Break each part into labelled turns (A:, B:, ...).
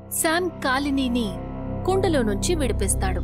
A: Sam కాలినీని కుండలో నుంచి విడిపిస్తాడు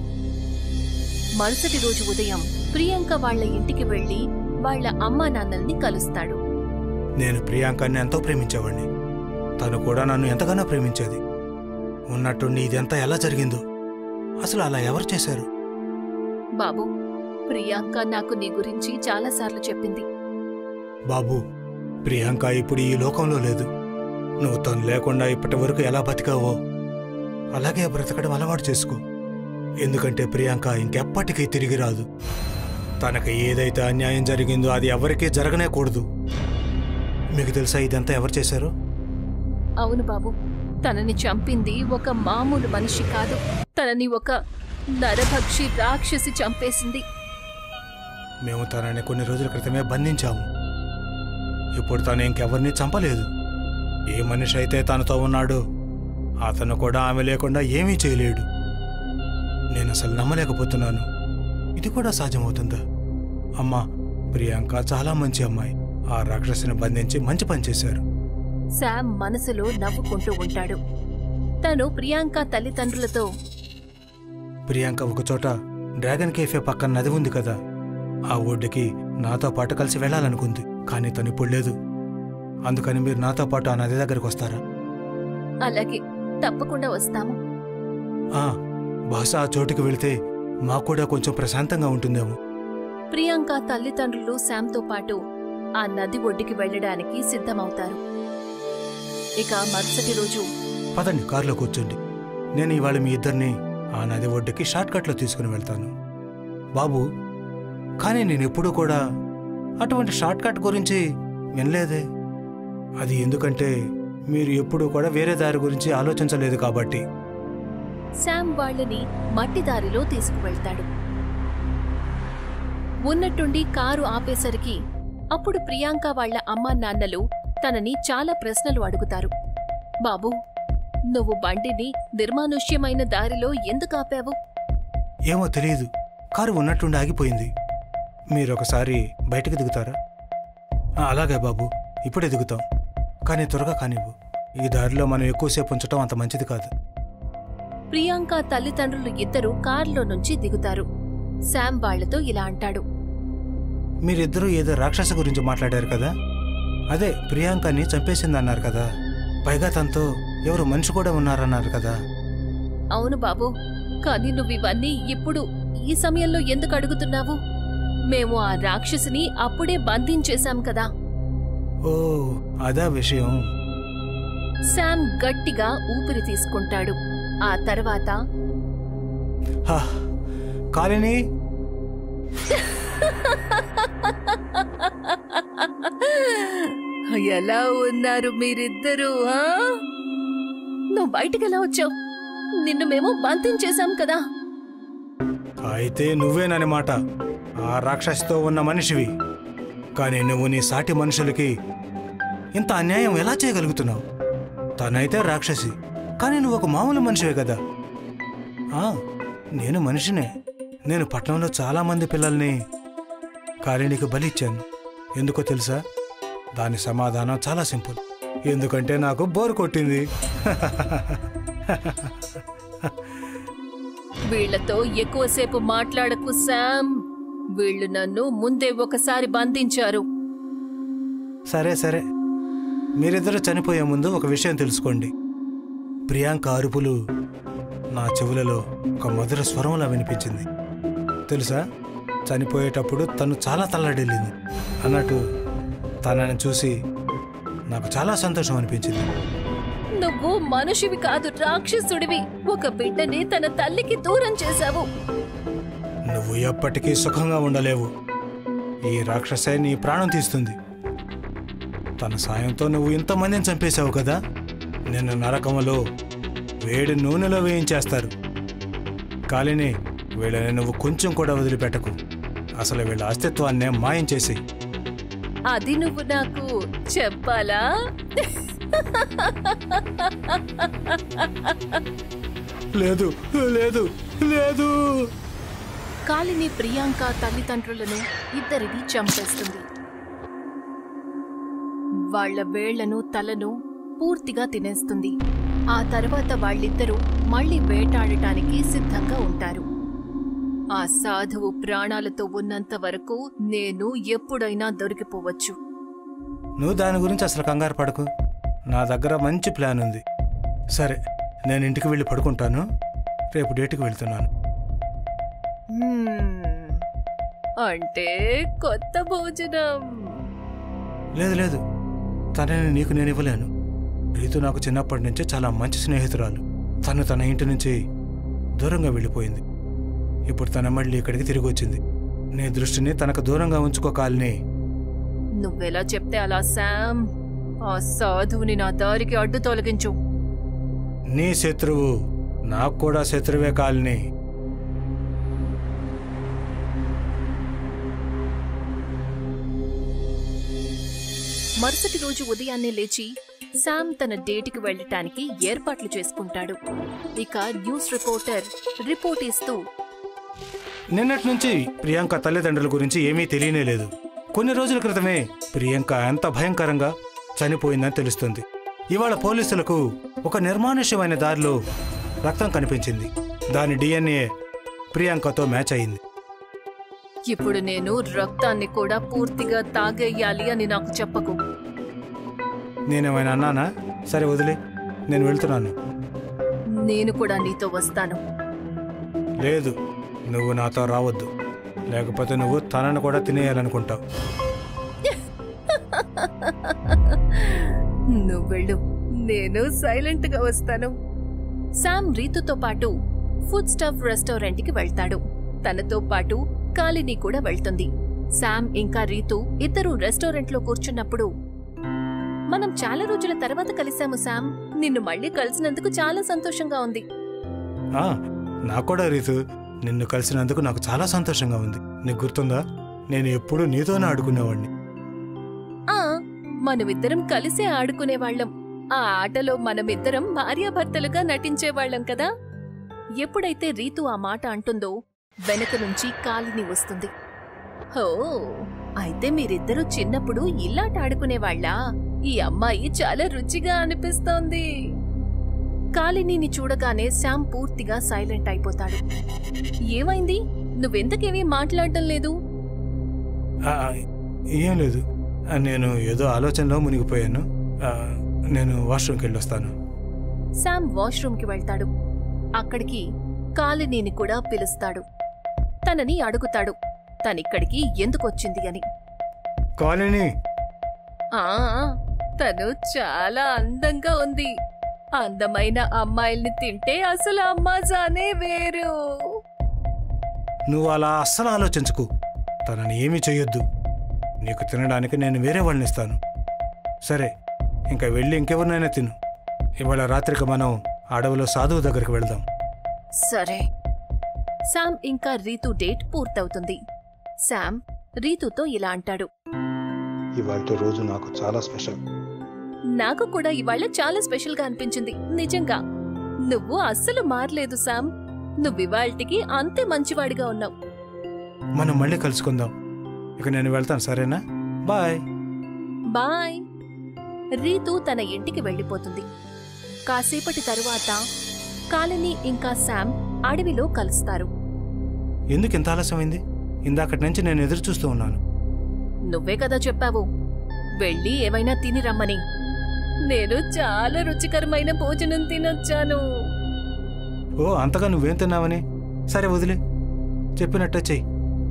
A: మరుసటి రోజు ఉదయం ప్రియాంక వాళ్ళ ఇంటికి వెళ్లి వాళ్ళ అమ్మా నాన్నల్ని కలుస్తాడు
B: నేను ప్రియాంకని ఎంతో ప్రేమించేవాడిని తను కూడా నన్ను ఎంతగానో ప్రేమించేది ఉన్నట్టుండి ఇదంతా ఎలా జరిగిందో అసలు అలా ఎవరు చేశారు
A: బాబు ప్రియాంక నాకు నీ గురించి చాలాసార్లు చెప్పింది
B: బాబు ప్రియాంక ఇప్పుడు ఈ లోకంలో లేదు నువ్వు తను లేకుండా ఇప్పటి వరకు ఎలా బతికావో అలాగే బ్రతకడం అలవాటు చేసుకో ఎందుకంటే ప్రియాంక ఇంకెప్పటికీ తిరిగి రాదు తనకు ఏదైతే అన్యాయం జరిగిందో అది ఎవరికీ జరగనే కూడదు మీకు తెలుసా ఇదంతా ఎవరు చేశారు
A: అవును బాబు తనని చంపింది ఒక మామూలు మనిషి కాదు తనని ఒక నరభక్షి రాక్షసి చంపేసింది
B: మేము తనని కొన్ని రోజుల క్రితమే బంధించాము ఇప్పుడు తను ఇంకెవరిని చంపలేదు ఏ మనిషి అయితే తనతో ఉన్నాడో అతను కూడా ఆమె లేకుండా ఏమీ చేయలేడు నేను అసలు నమ్మలేకపోతున్నాను ఇది కూడా సాధ్యమవుతుందా అమ్మా ప్రియాంక చాలా మంచి అమ్మాయి ఆ రాక్షసిని బంధించి మంచి పని చేశారు
A: శామ్ మనసులో నవ్వుకుంటూ ఉంటాడు తను ప్రియాంక తల్లిదండ్రులతో
B: ప్రియాంక ఒకచోట డ్రాగన్ కేఫే పక్కన నది ఉంది కదా ఆ ఒడ్డుకి నాతో పాటు కలిసి వెళ్ళాలనుకుంది కానీ తను ఇప్పుడు లేదు అందుకని మీరు నాతో పాటు ఆ నది దగ్గరికి వస్తారా
A: అలాగే తప్పకుండా వస్తాము
B: ఆ బహుశా ఆ చోటుకి వెళితే మాకు కూడా కొంచెం ప్రశాంతంగా ఉంటుందేమో
A: ప్రియాంక తల్లిదండ్రులు శామ్తో పాటు ఆ నది ఒడ్డుకి వెళ్ళడానికి సిద్ధమవుతారు ఇక మరుసటి రోజు
B: పదండి కారులో కూర్చోండి నేను ఇవాళ మీ ఇద్దరిని ఆ నది ఒడ్డుకి షార్ట్ కట్లో తీసుకుని వెళ్తాను బాబు కానీ నేను ఎప్పుడూ కూడా అటువంటి షార్ట్ కట్ గురించి వినలేదే అది ఎందుకంటే మీరు ఎప్పుడూ కూడా వేరే దారి గురించి ఆలోచించలేదు కాబట్టి
A: శామ్ వాళ్ళని మట్టి దారిలో తీసుకువెళ్తాడు ఉన్నట్టుండి కారు ఆపేసరికి అప్పుడు ప్రియాంక వాళ్ళ అమ్మా నాన్నలు తనని చాలా ప్రశ్నలు అడుగుతారు బాబూ నువ్వు బండిని నిర్మానుష్యమైన దారిలో ఎందుకు ఆపావు
B: ఏమో తెలియదు కారు ఉన్నట్టుండి ఆగిపోయింది మీరు ఒకసారి బయటకు దిగుతారా ఆ, అలాగే బాబు ఇప్పుడే దిగుతాం కానీ త్వరగా కానివ్వు ఈ దారిలో మనం ఎక్కువసేపు ఉంచటం అంత మంచిది కాదు
A: ప్రియాంక తల్లిదండ్రులు ఇద్దరూ కారులో నుంచి దిగుతారు శామ్ వాళ్లతో ఇలా అంటాడు
B: మీరిద్దరూ ఏదో రాక్షస గురించి మాట్లాడారు కదా అదే ప్రియాంకని చంపేసిందన్నారు కదా పైగా తనతో ఎవరు మనిషి కూడా ఉన్నారన్నారు కదా
A: అవును బాబు కానీ నువ్వు ఇవన్నీ ఇప్పుడు ఈ సమయంలో ఎందుకు అడుగుతున్నావు మేము ఆ రాక్షసిని అప్పుడే బంధించేశాం కదా
B: ఓ అదా విషయం
A: శామ్ గట్టిగా ఊపిరి తీసుకుంటాడు ఆ తర్వాత
B: హా, కాలిని
A: ఎలా ఉన్నారు మీరిద్దరూ ఆ? నువ్వు బయటికెలా వచ్చావు నిన్ను మేము బంధించేశాం కదా
B: అయితే నువ్వేనన్నమాట ఆ రాక్షసితో ఉన్న మనిషివి కానీ నువ్వు నీ సాటి మనుషులకి ఇంత అన్యాయం ఎలా చేయగలుగుతున్నావు తనైతే రాక్షసి కానీ నువ్వు ఒక మామూలు మనిషివే కదా ఆ, నేను మనిషినే నేను పట్టణంలో చాలా మంది పిల్లల్ని కాలినికి బలిచ్చాను ఎందుకో తెలుసా దాని సమాధానం చాలా సింపుల్ ఎందుకంటే నాకు బోర్ కొట్టింది
A: వీళ్లతో ఎక్కువసేపు మాట్లాడకు శామ్ వీళ్ళు నన్ను ముందే ఒకసారి బంధించారు
B: సరే సరే మీరిద్దరు చనిపోయే ముందు ఒక విషయం తెలుసుకోండి ప్రియాంక అరుపులు నా చెవులలో ఒక మధుర స్వరంలా వినిపించింది తెలుసా చనిపోయేటప్పుడు తను చాలా తల్లడిల్లింది అన్నట్టు తనని చూసి నాకు చాలా సంతోషం అనిపించింది
A: నువ్వు మనిషివి కాదు రాక్షసుడివి ఒక బిడ్డని తన తల్లికి దూరం చేశావు
B: నువ్వు ఎప్పటికీ సుఖంగా ఉండలేవు ఈ రాక్షసే నీ ప్రాణం తీస్తుంది తన సాయంతో నువ్వు ఇంతమందిని చంపేశావు కదా నిన్ను నరకములో వేడి నూనెలో వేయించేస్తారు కాలిని వీళ్ళని నువ్వు కొంచెం కూడా వదిలిపెట్టకు అసలు వీళ్ళ అస్తిత్వాన్నే మాయం చేసి
A: అది నువ్వు నాకు చెప్పాలా
B: లేదు లేదు లేదు
A: కాలిని ప్రియాంక తల్లిదండ్రులను ఇద్దరిని చంపేస్తుంది వాళ్ళ వేళ్లను తలను పూర్తిగా తినేస్తుంది ఆ తర్వాత వాళ్ళిద్దరూ మళ్ళీ వేటాడటానికి సిద్ధంగా ఉంటారు ఆ సాధువు ప్రాణాలతో ఉన్నంత వరకు నేను ఎప్పుడైనా దొరికిపోవచ్చు
B: నువ్వు దాని గురించి అసలు కంగారు పడకు నా దగ్గర మంచి ప్లాన్ ఉంది సరే నేను ఇంటికి వెళ్ళి పడుకుంటాను రేపు డేట్కి వెళ్తున్నాను
A: హ్మ్, అంటే కొత్త భోజనం
B: లేదు లేదు తనని నీకు నేను ఇవ్వలేను రీతు నాకు చిన్నప్పటి నుంచే చాలా మంచి స్నేహితురాలు తను తన ఇంటి నుంచి దూరంగా వెళ్ళిపోయింది ఇప్పుడు తన మళ్ళీ ఇక్కడికి తిరిగి వచ్చింది నీ దృష్టిని తనకు దూరంగా ఉంచుకోకాలని
A: నువ్వెలా చెప్తే అలా శామ్ ఆ సాధువుని నా దారికి అడ్డు తొలగించు
B: నీ శత్రువు నాకు కూడా శత్రువే కాలని
A: మరుసటి రోజు ఉదయాన్నే లేచి శామ్ తన డేటికి వెళ్ళటానికి ఏర్పాట్లు చేసుకుంటాడు ఇక న్యూస్ రిపోర్టర్ రిపోర్ట్ ఇస్తూ
B: నిన్నటి నుంచి ప్రియాంక తల్లిదండ్రుల గురించి ఏమీ తెలియనే లేదు కొన్ని రోజుల క్రితమే ప్రియాంక ఎంత భయంకరంగా చనిపోయిందని తెలుస్తుంది ఇవాళ పోలీసులకు ఒక నిర్మానుష్యమైన దారిలో రక్తం కనిపించింది దాని డిఎన్ఏ ప్రియాంకతో మ్యాచ్ అయింది
A: ఇప్పుడు నేను రక్తాన్ని కూడా పూర్తిగా తాగేయాలి అని నాకు చెప్పకు
B: నేనేమైనా అన్నానా సరే వదిలే నేను వెళ్తున్నాను
A: నేను కూడా నీతో వస్తాను
B: లేదు నువ్వు నాతో రావద్దు లేకపోతే నువ్వు తనను కూడా తినేయాలనుకుంటావు
A: నువ్వు వెళ్ళు నేను సైలెంట్ గా వస్తాను శామ్ రీతుతో పాటు ఫుడ్ స్టఫ్ రెస్టారెంట్ కి వెళ్తాడు తనతో పాటు కాలిని కూడా వెళ్తుంది శామ్ ఇంకా రీతు ఇద్దరు రెస్టారెంట్ లో కూర్చున్నప్పుడు మనం చాలా రోజుల తర్వాత కలిశాము శామ్ నిన్ను మళ్ళీ కలిసినందుకు చాలా సంతోషంగా ఉంది
B: ఆ, నాకు కూడా రీతు నిన్ను కలిసినందుకు నాకు చాలా సంతోషంగా ఉంది నీకు గుర్తుందా నేను ఎప్పుడూ నీతోనే ఆడుకునేవాడిని
A: ఆ మనమిద్దరం కలిసే ఆడుకునేవాళ్ళం ఆ ఆటలో మనమిద్దరం భార్యాభర్తలుగా నటించేవాళ్ళం కదా ఎప్పుడైతే రీతు ఆ మాట అంటుందో వెనక నుంచి కాలిని వస్తుంది హో అయితే మీరిద్దరూ చిన్నప్పుడు ఇల్లాట ఆడుకునేవాళ్ళా ఈ అమ్మాయి చాలా రుచిగా అనిపిస్తోంది కాలినీని చూడగానే శామ్ పూర్తిగా సైలెంట్ అయిపోతాడు ఏమైంది నువ్వెందుకేమీ మాట్లాడటం లేదు
B: ఆ, ఏం లేదు ఆ, నేను ఏదో ఆలోచనలో మునిగిపోయాను ఆ, నేను వాష్రూమ్కి వెళ్ళొస్తాను
A: శామ్ వాష్రూమ్కి వెళ్తాడు అక్కడికి కాలినీని కూడా పిలుస్తాడు తనని అడుగుతాడు తనిక్కడికి ఎందుకొచ్చింది అని
B: కాలనీ
A: ఆ తను చాలా అందంగా ఉంది అందమైన అమ్మాయిల్ని తింటే అసలు అమ్మాజానే వేరు
B: నువ్వు అలా అస్సలు ఆలోచించకు తనని ఏమీ చెయ్యొద్దు నీకు తినడానికి నేను వేరే వాళ్ళని ఇస్తాను సరే ఇంకా వెళ్ళి ఇంకెవరినైనా తిను ఇవాళ రాత్రికి మనం అడవిలో సాధువు దగ్గరికి వెళ్దాం
A: సరే శామ్ ఇంకా రీతు డేట్ పూర్తవుతుంది శామ్ రీతుతో ఇలా అంటాడు
B: ఇవాళ రోజు నాకు చాలా స్పెషల్
A: నాకు కూడా ఇవాళ చాలా స్పెషల్ గా అనిపించింది నిజంగా నువ్వు అస్సలు మారలేదు శామ్ నువ్వివాళ్టికి అంతే మంచివాడిగా ఉన్నావు
B: మనం మళ్ళీ కలుసుకుందాం ఇక నేను వెళ్తాను సరేనా బాయ్
A: బాయ్ రీతు తన ఇంటికి వెళ్ళిపోతుంది కాసేపటి తరువాత కాలనీ ఇంకా శామ్ అడవిలో కలుస్తారు
B: ఎందుకు ఇంత ఆలస్యమైంది ఇందాకటి నుంచి నేను ఎదురు చూస్తూ ఉన్నాను
A: నువ్వే కదా చెప్పావు వెళ్ళి ఏమైనా తిని రమ్మని నేను చాలా రుచికరమైన భోజనం తినొచ్చాను
B: ఓ అంతగా నువ్వేం తిన్నావని సరే వదిలే చెప్పినట్టే చెయ్యి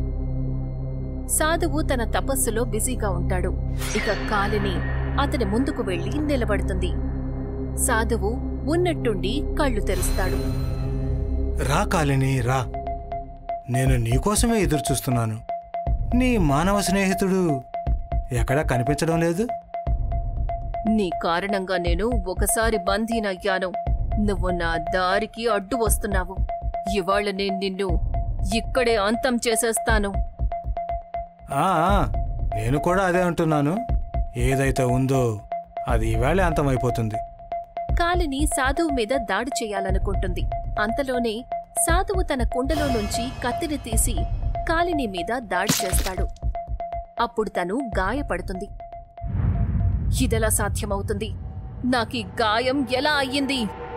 A: సాధువు తన తపస్సులో బిజీగా ఉంటాడు ఇక కాలిని అతని ముందుకు వెళ్లి నిలబడుతుంది సాధువు ఉన్నట్టుండి కళ్ళు తెరుస్తాడు
B: రా కాలిని రా నేను నీకోసమే ఎదురు చూస్తున్నాను నీ మానవ స్నేహితుడు ఎక్కడా కనిపించడం లేదు
A: నీ కారణంగా నేను ఒకసారి బందీనయ్యాను నువ్వు నా దారికి అడ్డు వస్తున్నావు ఇవాళ నేను నిన్ను ఇక్కడే అంతం చేసేస్తాను
B: ఆ, ఆ, నేను కూడా అదే అంటున్నాను ఏదైతే ఉందో అది ఈవేళ అంతమైపోతుంది
A: కాలిని సాధువు మీద దాడి చేయాలనుకుంటుంది అంతలోనే సాధువు తన కుండలో నుంచి కత్తిని తీసి కాలిని మీద దాడి చేస్తాడు అప్పుడు తను గాయపడుతుంది ఇదెలా సాధ్యమవుతుంది నాకీ గాయం ఎలా అయ్యింది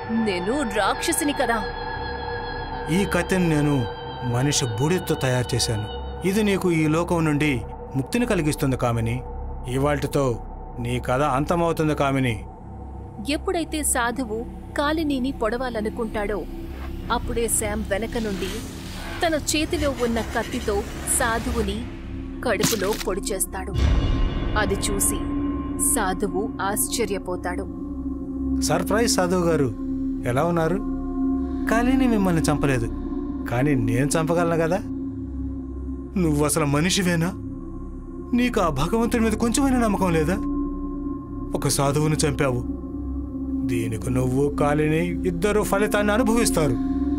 A: నేను రాక్షసిని కదా
B: ఈ కత్తిని నేను మనిషి బూడిదతో తయారు చేశాను ఇది నీకు ఈ లోకం నుండి ముక్తిని కలిగిస్తుంది కామిని ఇవాల్టితో నీ కథ అంతమవుతుంది కామిని
A: ఎప్పుడైతే సాధువు కాలినీని పొడవాలనుకుంటాడో అప్పుడే శామ్ వెనక నుండి తన చేతిలో ఉన్న కత్తితో సాధువుని కడుపులో పొడి చేస్తాడు అది చూసి సాధువు ఆశ్చర్యపోతాడు
B: సర్ప్రైజ్ సాధువు గారు ఎలా ఉన్నారు కాలిని మిమ్మల్ని చంపలేదు కానీ నేను చంపగలను కదా నువ్వు అసలు మనిషివేనా నీకు ఆ భగవంతుడి మీద కొంచెమైనా నమ్మకం లేదా ఒక సాధువును చంపావు దీనికి నువ్వు కాలిని ఇద్దరు ఫలితాన్ని అనుభవిస్తారు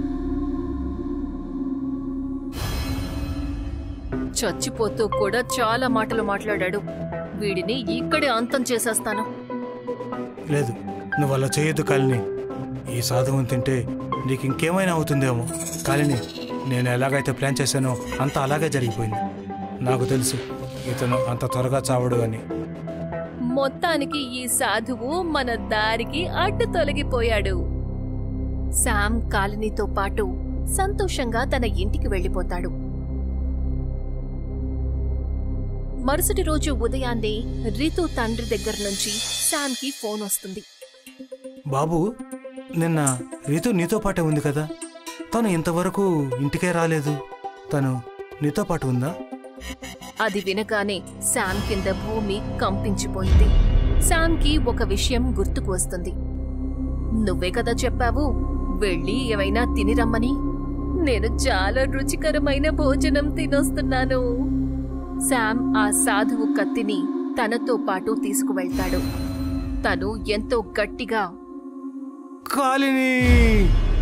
A: చచ్చిపోతూ కూడా చాలా మాటలు మాట్లాడాడు వీడిని ఇక్కడే అంతం చేసేస్తాను
B: లేదు నువ్వు అలా చేయొద్దు కాలిని ఈ సాధువుని తింటే నీకు ఇంకేమైనా అవుతుందేమో కాలిని నేను ఎలాగైతే ప్లాన్ చేశానో అంతా అలాగే జరిగిపోయింది నాకు తెలుసు ఇతను అంత త్వరగా చావడు అని
A: మొత్తానికి ఈ సాధువు మన దారికి అడ్డు తొలగిపోయాడు శామ్ కాలనీతో పాటు సంతోషంగా తన ఇంటికి వెళ్ళిపోతాడు మరుసటి రోజు ఉదయాన్నే రితు తండ్రి దగ్గర నుంచి శామ్కి ఫోన్ వస్తుంది
B: బాబు నిన్న రీతు నీతో పాటే ఉంది కదా తను ఇంతవరకు ఇంటికే రాలేదు తను నీతో పాటు ఉందా
A: అది వినగానే శామ్ కింద భూమి కంపించిపోయింది శామ్కి ఒక విషయం గుర్తుకు వస్తుంది నువ్వే కదా చెప్పావు వెళ్ళి ఏమైనా తినిరమ్మని నేను చాలా రుచికరమైన భోజనం తినొస్తున్నాను శామ్ ఆ సాధువు కత్తిని తనతో పాటు తీసుకువెళ్తాడు తను ఎంతో గట్టిగా
B: కాలిని